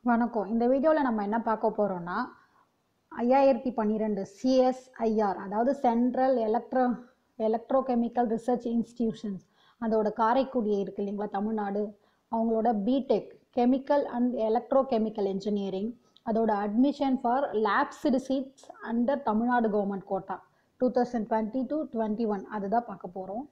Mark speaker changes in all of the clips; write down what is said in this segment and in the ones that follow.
Speaker 1: வணக்கம் இந்த வீடியோவில் நம்ம என்ன பார்க்க போகிறோம்னா ஐயாயிரத்தி பன்னிரெண்டு சிஎஸ்ஐஆர் அதாவது central electro electrochemical research institutions அதோட காரைக்குடி இருக்கு இல்லைங்களா தமிழ்நாடு அவங்களோட BTech chemical and electrochemical engineering அதோட admission for lapsed seats under Tamil Nadu government quota two thousand twenty to twenty one அதுதான் பார்க்க போகிறோம்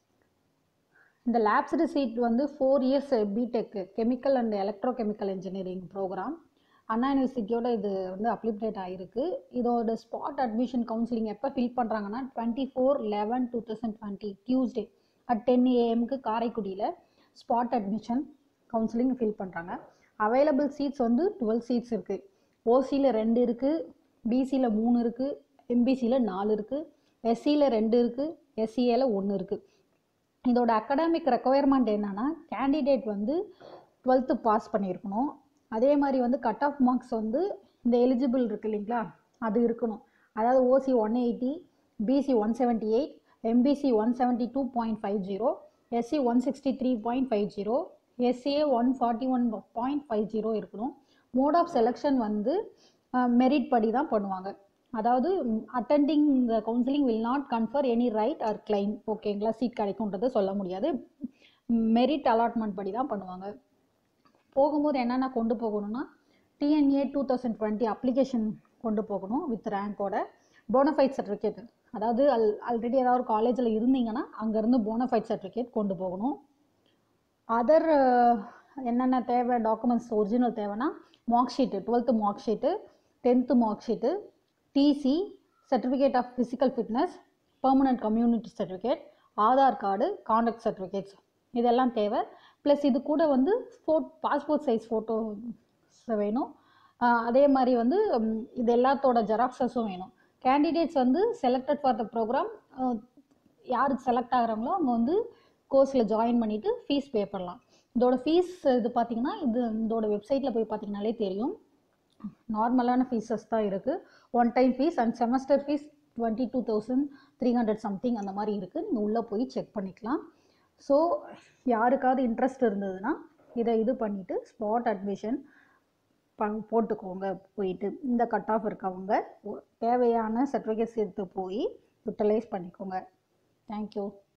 Speaker 1: இந்த லேப்ஸ்டு சீட் வந்து four years BTech chemical and electrochemical engineering programme Anna யூனிவர்சிட்டியோட இது வந்து அப்ளிகேட் ஆகிருக்கு இதோட ஸ்பாட் அட்மிஷன் கவுன்சிலிங் எப்போ ஃபில் பண்ணுறாங்கன்னா twenty four eleven two thousand twenty Tuesday at ten ஏஎம்க்கு காரைக்குடியில் ஸ்பாட் அட்மிஷன் கவுன்சிலிங் ஃபில் பண்ணுறாங்க அவைலபிள் சீட்ஸ் வந்து டுவெல் சீட்ஸ் இருக்குது ஓசியில் ரெண்டு இருக்குது பிசியில் மூணு இருக்குது எம்பிசியில் நாலு இருக்குது எஸ்சியில் ரெண்டு இருக்குது எஸ்சிஏல ஒன்று இருக்குது இதோட அகடாமிக் ரெக்குவயர்மெண்ட் என்னன்னா கேண்டிடேட் வந்து டுவெல்த்து பாஸ் பண்ணியிருக்கணும் அதே மாதிரி வந்து கட் ஆஃப் மார்க்ஸ் வந்து இந்த எலிஜிபிள் இருக்கு இல்லைங்களா அது இருக்கணும் அதாவது OC one eighty BC one seventy eight MBC one seventy two point five zero SC one sixty three point five zero SCA one forty one point five zero இருக்கணும் mode of selection வந்து merit படி தான் பண்ணுவாங்க அதாவது attending the counselling will not confer any right or claim ஓகேங்களா seat கிடைக்கும்ன்றது சொல்ல முடியாது மெரிட் அலாட்மெண்ட் படி தான் பண்ணுவாங்க போகும்போது என்னென்ன கொண்டு போகணும்னா TNEA two thousand twenty application கொண்டு போகணும் வித் ரேங்கோட போனஃபைட் சர்டிஃபிகேட் அதாவது அல் ஆல்ரெடி ஏதாவது ஒரு காலேஜில் இருந்தீங்கன்னா அங்கேருந்து போனஃபைட் சர்டிஃபிகேட் கொண்டு போகணும் அதர் என்னென்ன தேவை டாக்குமெண்ட்ஸ் ஒரிஜினல் தேவைன்னா mark sheet twelfth mark sheet tenth mark sheet TC certificate of physical fitness permanent community certificate Aadhaar card conduct certificates இதெல்லாம் தேவை ப்ளஸ் இது கூட வந்து ஃபோட் பாஸ்போர்ட் சைஸ் ஃபோட்டோ வேணும் அதே மாதிரி வந்து இது எல்லாத்தோட ஜெராக்ஸஸும் வேணும் கேண்டிடேட்ஸ் வந்து செலக்டட் ஃபார் த ப்ரோக்ராம் யார் செலக்ட் ஆகுறாங்களோ அவங்க வந்து கோர்ஸில் ஜாயின் பண்ணிவிட்டு ஃபீஸ் பே பண்ணலாம் இதோட ஃபீஸ் இது பார்த்திங்கன்னா இது இதோட வெப்சைட்டில் போய் பார்த்தீங்கனாலே தெரியும் நார்மலான ஃபீஸஸ் தான் இருக்குது one time fee and semester fee twenty two thousand three hundred something அந்த மாதிரி இருக்குது நீங்கள் உள்ளே போய் செக் பண்ணிக்கலாம் ஸோ யாருக்காவது இன்ட்ரெஸ்ட் இருந்ததுன்னா இதை இது பண்ணிவிட்டு ஸ்பாட் அட்மிஷன் ப போட்டுக்கோங்க போயிட்டு இந்த கட் ஆஃப் இருக்கவங்க தேவையான சர்டிஃபிகேட்ஸ் எடுத்து போய் யூட்டிலைஸ் பண்ணிக்கோங்க தேங்க்யூ